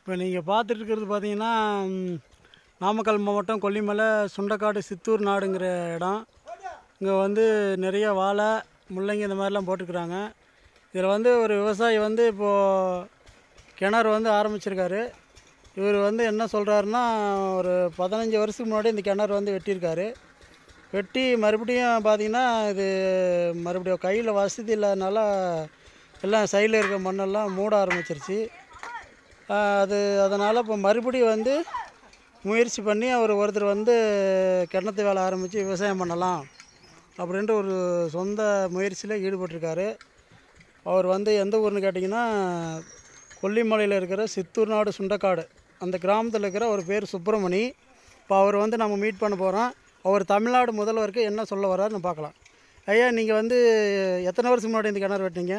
இப்போ நீங்கள் பார்த்துட்டு இருக்கிறது பார்த்தீங்கன்னா ம், நாமக்கல் மாவட்டம் கொல்லிமலை சுண்டக்காடு சித்தூர் நாடுங்கிற இடம் இங்கே வந்து நிறைய வாழை முள்ளங்கி இந்த மாதிரிலாம் போட்டிருக்கிறாங்க இதில் வந்து ஒரு விவசாயி வந்து இப்போது கிணறு வந்து ஆரம்பிச்சிருக்காரு இவர் வந்து என்ன சொல்கிறாருன்னா ஒரு பதினஞ்சு வருஷத்துக்கு முன்னாடி இந்த கிணறு வந்து வெட்டியிருக்காரு வெட்டி மறுபடியும் பார்த்தீங்கன்னா இது மறுபடியும் கையில் வசதி இல்லாதனால எல்லாம் சைடில் இருக்க மண்ணெல்லாம் மூட ஆரம்பிச்சிருச்சு ஆஹ் அது அதனால் இப்போ மறுபடியும் வந்து முயற்சி பண்ணி அவர் ஒருத்தர் வந்து கிணத்து வேலை ஆரம்பித்து விவசாயம் பண்ணலாம் அப்படின்ட்டு ஒரு சொந்த முயற்சியில் ஈடுபட்டிருக்காரு அவர் வந்து எந்த ஊர்னு கேட்டிங்கன்னா கொல்லிமலையில் இருக்கிற சித்தூர் நாடு சுண்டக்காடு அந்த கிராமத்தில் இருக்கிற ஒரு பேர் சுப்பிரமணி இப்போ அவர் வந்து நம்ம மீட் பண்ண போகிறோம் அவர் தமிழ்நாடு முதல்வருக்கு என்ன சொல்ல வர்றாருன்னு பார்க்கலாம் ஐயா நீங்கள் வந்து எத்தனை வருஷம் முன்னாடி இந்த கிணறு வெட்டினீங்க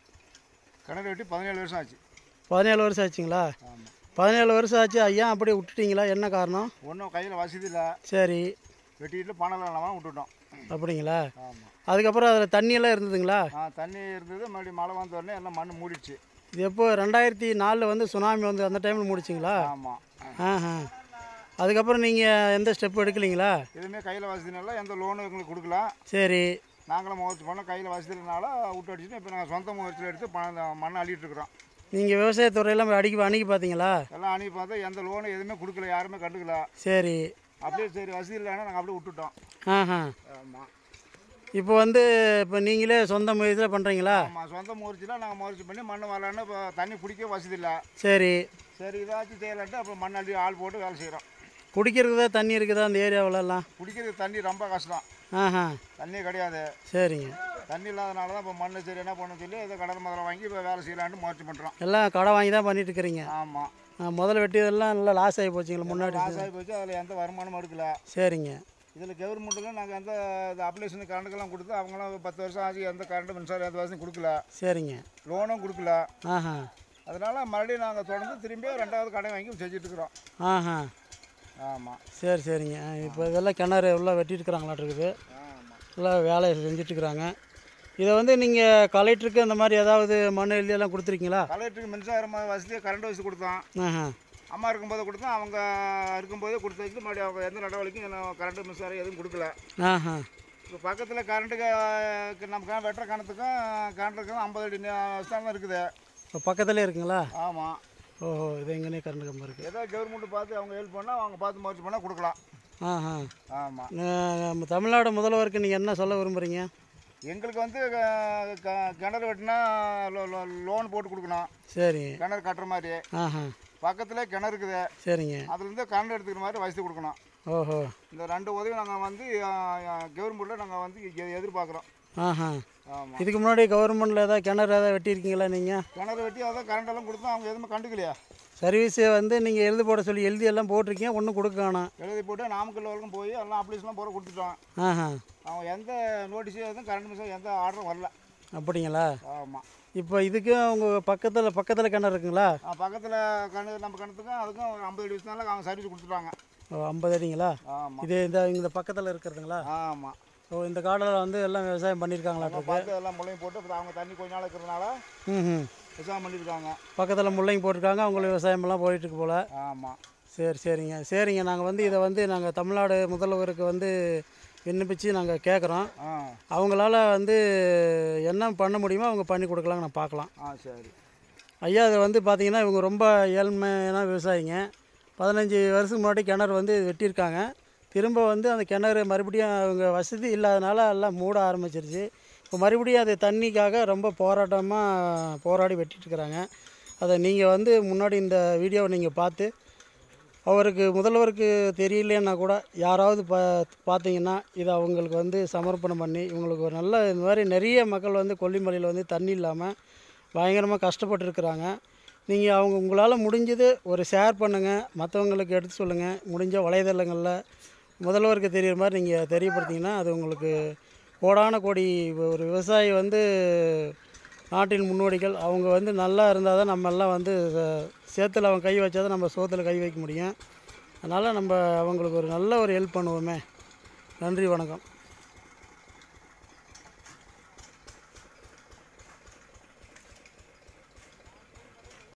கிணறு வெட்டி பதினேழு வருஷம் ஆச்சு பதினேழு வருஷம் ஆச்சுங்களா ஆமாம் பதினேழு வருஷம் ஆச்சு ஐயா அப்படியே விட்டுட்டீங்களா என்ன காரணம் ஒன்றும் கையில் வசதி இல்லை சரி வெட்டிட்டு பணம் இல்லாமல் விட்டுட்டோம் அப்படிங்களா ஆமாம் அதுக்கப்புறம் அதில் தண்ணியெல்லாம் இருந்ததுங்களா ஆ தண்ணி இருந்தது மறுபடியும் மழை வந்த உடனே எல்லாம் மண் மூடிடுச்சு இது எப்போ ரெண்டாயிரத்தி நாலில் வந்து சுனாமி வந்து அந்த டைமில் முடிச்சிங்களா ஆமாம் ஆஹா அதுக்கப்புறம் நீங்கள் எந்த ஸ்டெப் எடுக்கலீங்களா எதுவுமே கையில் வசதினால எந்த லோனும் எங்களுக்கு கொடுக்கல சரி நாங்களும் முயற்சி பண்ணோம் கையில் வசதி இல்லைனால விட்டு அடிச்சுட்டு இப்போ நாங்கள் சொந்த முயற்சியில் எடுத்து பணம் இந்த மண்ணை அள்ளிட்டு இருக்கிறோம் நீங்கள் விவசாயத்துறையெல்லாம் போய் அடிக்க அணுகி பார்த்தீங்களா எல்லாம் அனுப்பி பார்த்தா எந்த லோனும் எதுவுமே கொடுக்கல யாருமே கண்டுக்கல சரி அப்படியே சரி வசதி இல்லைன்னா நாங்கள் அப்படியே விட்டுட்டோம் ஆஹா ஆமாம் இப்போ வந்து இப்போ நீங்களே சொந்த முயற்சியில் பண்ணுறீங்களா ஆமாம் சொந்த முயற்சியில் நாங்கள் முயற்சி பண்ணி மண் வரலான்னு இப்போ தண்ணி குடிக்க வசதி இல்லை சரி சரி இதாச்சும் செய்யலான்ட்டு அப்புறம் மண் அள்ளி ஆள் போட்டு வேலை செய்கிறோம் குடிக்கிறதுக்கு தான் தண்ணி இருக்குதா அந்த ஏரியாவிலலாம் குடிக்கிறதுக்கு தண்ணி ரொம்ப கஷ்டம் ஆஹா தண்ணியே கிடையாது சரிங்க தண்ணி இல்லாதனால தான் இப்போ மண் சரி என்ன பண்ண சொல்லி இதை கடன் முதல்ல வாங்கி இப்போ வேலை செய்யலான்ட்டு முயற்சி பண்ணுறோம் எல்லாம் கடை வாங்கி தான் பண்ணிட்டு இருக்கிறீங்க ஆமாம் ஆ, முதல்ல வெட்டியதெல்லாம் நல்லா லாஸ் ஆகி போச்சுங்களா முன்னாடி லாஸ் ஆகி போச்சு அதில் எந்த வருமானமும் எடுக்கல சரிங்க இதில் கவர்மெண்ட்டில் நாங்கள் எந்த இந்த அப்ளிகேஷன் கரண்ட்டுக்கெல்லாம் கொடுத்து அவங்களும் பத்து வருஷம் ஆச்சு எந்த கரண்ட் மின்சாரம் எந்த வசதியும் கொடுக்கல சரிங்க லோனும் கொடுக்கல ஆஹா அதனால் மறுபடியும் நாங்கள் தொடர்ந்து திரும்பி ரெண்டாவது கடை வாங்கி செஞ்சுட்டு இருக்கிறோம் ஆஹா ஆமாம் சரி சரிங்க ஆ, இப்போ இதெல்லாம் கிணறு எல்லாம் வெட்டிட்டு இருக்கிறாங்களாட்டுருக்குது ஆமாம் எல்லாம் வேலையை செஞ்சுட்டு இருக்கிறாங்க இதை வந்து நீங்கள் கலெக்டருக்கு அந்த மாதிரி ஏதாவது மனு எழுதியெல்லாம் கொடுத்துருக்கீங்களா கலெக்டருக்கு மின்சாரம் வசதியை கரண்ட் வசதி கொடுத்தோம் ஆஹா அம்மா இருக்கும்போது கொடுத்தோம் அவங்க இருக்கும்போதே கொடுத்து வச்சுட்டு மறுபடியும் அவங்க எந்த நடவடிக்கையும் என்ன கரண்ட் மின்சாரம் எதுவும் கொடுக்கல ஆஹா இப்போ பக்கத்தில் கரண்ட்டுக்கு நம்ம கா- வெட்டுற கணத்துக்கும் கரண்ட்டுக்கும் ஐம்பது அடி ஸ்தானம் இருக்குது இப்போ பக்கத்துலேயே இருக்குங்களா ஆமாம் ஓஹோ இது எங்கேனே கரண்ட் கம்பம் இருக்குது ஏதோ கவர்மெண்ட் பார்த்து அவங்க ஹெல்ப் பண்ணால் அவங்க பார்த்து முயற்சி பண்ணால் கொடுக்கலாம் ஆஹா ஆமாம் ந- நம்ம தமிழ்நாடு முதல்வருக்கு நீங்கள் என்ன சொல்ல விரும்புகிறீங்க எங்களுக்கு வந்து க- க- கிணறு வெட்டினா லோன் போட்டு கொடுக்கணும் சரி கிணறு கட்டுற மாதிரி ஆஹா பக்கத்தில் கிணறு இருக்குது சரிங்க அதுலேருந்து கரண்ட் எடுத்துக்கிற மாதிரி வசதி கொடுக்கணும் ஓஹோ இந்த ரெண்டு உதவி நாங்கள் வந்து கவர்மெண்ட்டில் நாங்கள் வந்து எ- எதிர்பார்க்குறோம் ஆஹா ஆமாம் இதுக்கு முன்னாடி கவர்மெண்ட்டில் ஏதாவது கிணறு ஏதாவது வெட்டியிருக்கீங்களா நீங்கள் கிணறு வெட்டி அதான் கரண்ட் எல்லாம் கொடுத்தோம் அவங்க எதுவுமே கண்டுக்கலையா சர்வீஸை வந்து நீங்கள் எழுதி போட சொல்லி எழுதி எல்லாம் போட்டிருக்கீங்க ஒன்றும் கொடுக்க வேணாம் எழுதி போட்டு நாமக்கல் வரைக்கும் போய் எல்லாம் அப்ளிகேஷன்லாம் போட கொடுத்துட்டோம் ஆஹா அவங்க எந்த நோட்டீஸும் எதுவும் கரண்ட் மின்சாரம் எந்த ஆர்டரும் வரல அப்படிங்களா ஆமாம் இப்போ இதுக்கும் உங்கள் பக்கத்தில் பக்கத்தில் கிணறு இருக்குங்களா பக்கத்தில் கிணறு நம்ம கிணத்துக்கும் அதுக்கும் ஒரு ஐம்பது அடி விஷயம் அவங்க சர்வீஸ் கொடுத்துட்டாங்க ஓ ஐம்பது அடிங்களா ஆமாம் இது இந்த இந்த பக்கத்தில் இருக்கிறதுங்களா ஆமாம் ஸோ இந்த காடில் வந்து எல்லாம் விவசாயம் பண்ணியிருக்காங்களாட்டு பார்த்து எல்லாம் முளையும் போட்டு இப்போ அவங்க தண்ணி கொஞ்ச நாள் இருக்கிறதுனால ம் ம் விவசாயம் பண்ணியிருக்காங்க பக்கத்தில் முள்ளைங்க போட்டிருக்காங்க அவங்களுக்கு விவசாயமெல்லாம் போயிட்டுருக்கு போல் ஆமாம் சரி சரிங்க சரிங்க நாங்கள் வந்து இதை வந்து நாங்கள் தமிழ்நாடு முதல்வருக்கு வந்து விண்ணப்பித்து நாங்கள் கேட்குறோம் ஆ அவங்களால வந்து என்ன பண்ண முடியுமோ அவங்க பண்ணி கொடுக்கலாங்க நான் பார்க்கலாம் ஆ சரி ஐயா அது வந்து பார்த்தீங்கன்னா இவங்க ரொம்ப ஏழ்மையான விவசாயிங்க பதினஞ்சு வருஷத்துக்கு முன்னாடி கிணறு வந்து வெட்டியிருக்காங்க திரும்ப வந்து அந்த கிணறு மறுபடியும் அவங்க வசதி இல்லாதனால எல்லாம் மூட ஆரம்பிச்சிருச்சு இப்போ மறுபடியும் அது தண்ணிக்காக ரொம்ப போராட்டமாக போராடி வெட்டிட்டு இருக்கிறாங்க அதை நீங்கள் வந்து முன்னாடி இந்த வீடியோவை நீங்கள் பார்த்து அவருக்கு முதல்வருக்கு தெரியலன்னா கூட யாராவது பா பார்த்தீங்கன்னா இதை அவங்களுக்கு வந்து சமர்ப்பணம் பண்ணி இவங்களுக்கு ஒரு நல்ல இந்த மாதிரி நிறைய மக்கள் வந்து கொல்லிமலையில் வந்து தண்ணி இல்லாமல் பயங்கரமாக கஷ்டப்பட்டு இருக்கிறாங்க நீங்கள் அவங்க உங்களால் முடிஞ்சது ஒரு ஷேர் பண்ணுங்கள் மற்றவங்களுக்கு எடுத்து சொல்லுங்கள் முடிஞ்ச வலைதளங்களில் முதல்வருக்கு தெரியுற மாதிரி நீங்கள் தெரியப்படுத்திங்கன்னா அது உங்களுக்கு கோடான கோடி ஒரு விவசாயி வந்து நாட்டின் முன்னோடிகள் அவங்க வந்து நல்லா இருந்தால் தான் நம்ம எல்லாம் வந்து அஹ், சேத்துல அவன் கை வச்சா தான் நம்ம சோத்தில் கை வைக்க முடியும் அதனால் நம்ம அவங்களுக்கு ஒரு நல்ல ஒரு ஹெல்ப் பண்ணுவோமே நன்றி வணக்கம்